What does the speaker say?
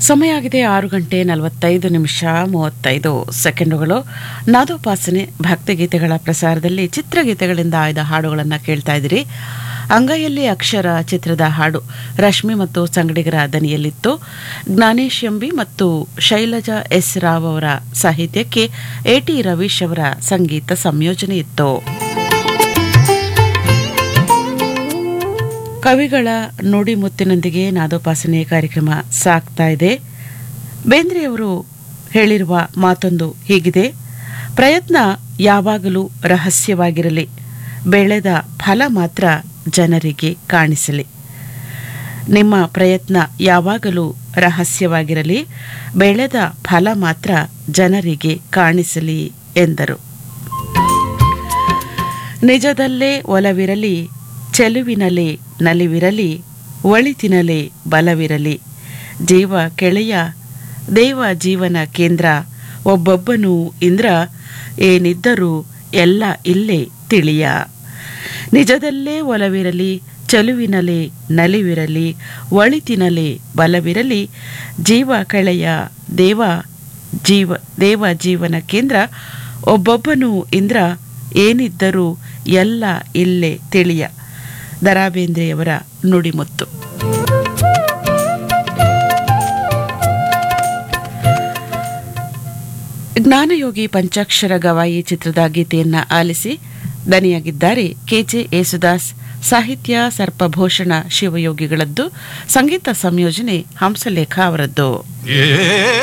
ಸಮಯ ಆಗಿದೆ ಆರು ಗಂಟೆ ನಲವತ್ತೈದು ನಿಮಿಷ ಮೂವತ್ತೈದು ಸೆಕೆಂಡುಗಳು ನಾದೋಪಾಸನೆ ಭಕ್ತಿಗೀತೆಗಳ ಪ್ರಸಾರದಲ್ಲಿ ಚಿತ್ರಗೀತೆಗಳಿಂದ ಆಯ್ದ ಹಾಡುಗಳನ್ನು ಕೇಳ್ತಾ ಇದ್ದೀರಿ ಅಂಗೈಯಲ್ಲಿ ಅಕ್ಷರ ಚಿತ್ರದ ಹಾಡು ರಶ್ಮಿ ಮತ್ತು ಸಂಗಡಿಗರ ದನಿಯಲ್ಲಿತ್ತು ಜ್ಞಾನೇಶ್ ಎಂಬಿ ಮತ್ತು ಶೈಲಜಾ ಎಸ್ ರಾವ್ ಅವರ ಸಾಹಿತ್ಯಕ್ಕೆ ಎಟಿ ರವೀಶ್ ಅವರ ಸಂಗೀತ ಸಂಯೋಜನೆ ಇತ್ತು ಕವಿಗಳ ನುಡಿಮುತ್ತಿನೊಂದಿಗೆ ನಾದೋಪಾಸನೆ ಕಾರ್ಯಕ್ರಮ ಸಾಗ್ತಾ ಇದೆ ಬೇಂದ್ರೆಯವರು ಹೇಳಿರುವ ಮಾತೊಂದು ಹೀಗಿದೆ ಪ್ರಯತ್ನ ಯಾವಾಗಲೂ ರಹಸ್ಯವಾಗಿರಲಿ ಬೆಳೆದ ಫಲ ಮಾತ್ರ ಜನರಿಗೆ ಕಾಣಿಸಲಿ ನಿಮ್ಮ ಪ್ರಯತ್ನ ಯಾವಾಗಲೂ ರಹಸ್ಯವಾಗಿರಲಿ ಬೆಳೆದ ಫಲ ಮಾತ್ರ ಜನರಿಗೆ ಕಾಣಿಸಲಿ ಎಂದರು ನಿಜದಲ್ಲೇ ಒಲವಿರಲಿ ಚೆಲುವಿನಲೆ ನಲಿವಿರಲಿ ಒಳಿತಿನಲೆ ಬಲವಿರಲಿ ಜೀವ ಕೆಳೆಯ ದೇವ ಜೀವನ ಕೇಂದ್ರ ಒಬ್ಬೊಬ್ಬನು ಇಂದ್ರ ಏನಿದ್ದರೂ ಎಲ್ಲ ಇಲ್ಲೇ ತಿಳಿಯ ನಿಜದಲ್ಲೇ ಒಲವಿರಲಿ ಚಲುವಿನಲೆ ನಲಿವಿರಲಿ ಒಳಿತಿನಲೆ ಬಲವಿರಲಿ ಜೀವ ಕೆಳೆಯ ದೇವ ಜೀವ ದೇವ ಜೀವನ ಕೇಂದ್ರ ಒಬ್ಬೊಬ್ಬನು ಇಂದ್ರ ಏನಿದ್ದರೂ ಎಲ್ಲ ಇಲ್ಲೇ ತಿಳಿಯ ದರಾಬೇಂದ್ರೆಯವರ ನುಡಿಮುತ್ತು ಜ್ಞಾನಯೋಗಿ ಪಂಚಾಕ್ಷರ ಗವಾಯಿ ಚಿತ್ರದ ಗೀತೆಯನ್ನ ಆಲಿಸಿ ದನಿಯಾಗಿದ್ದಾರೆ ಕೆಜೆ ಯೇಸುದಾಸ್ ಸಾಹಿತ್ಯ ಸರ್ಪಭೂಷಣ ಶಿವಯೋಗಿಗಳದ್ದು ಸಂಗೀತ ಸಂಯೋಜನೆ ಹಂಸಲೇಖ ಅವರದ್ದು